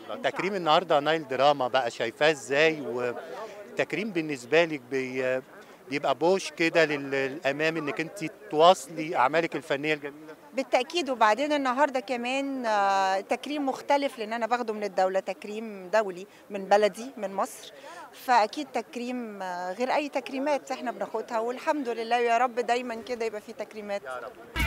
الله تكريم النهارده نايل دراما بقى شايفاه ازاي والتكريم بالنسبه لك بي بيبقى بوش كده لل- للامام انك انت تواصلي اعمالك الفنيه الجميله بالتاكيد وبعدين النهارده كمان آه، تكريم مختلف لان انا باخده من الدوله تكريم دولي من بلدي من مصر فاكيد تكريم آه، غير اي تكريمات احنا بناخدها والحمد لله يا رب دايما كده يبقى في تكريمات يا رب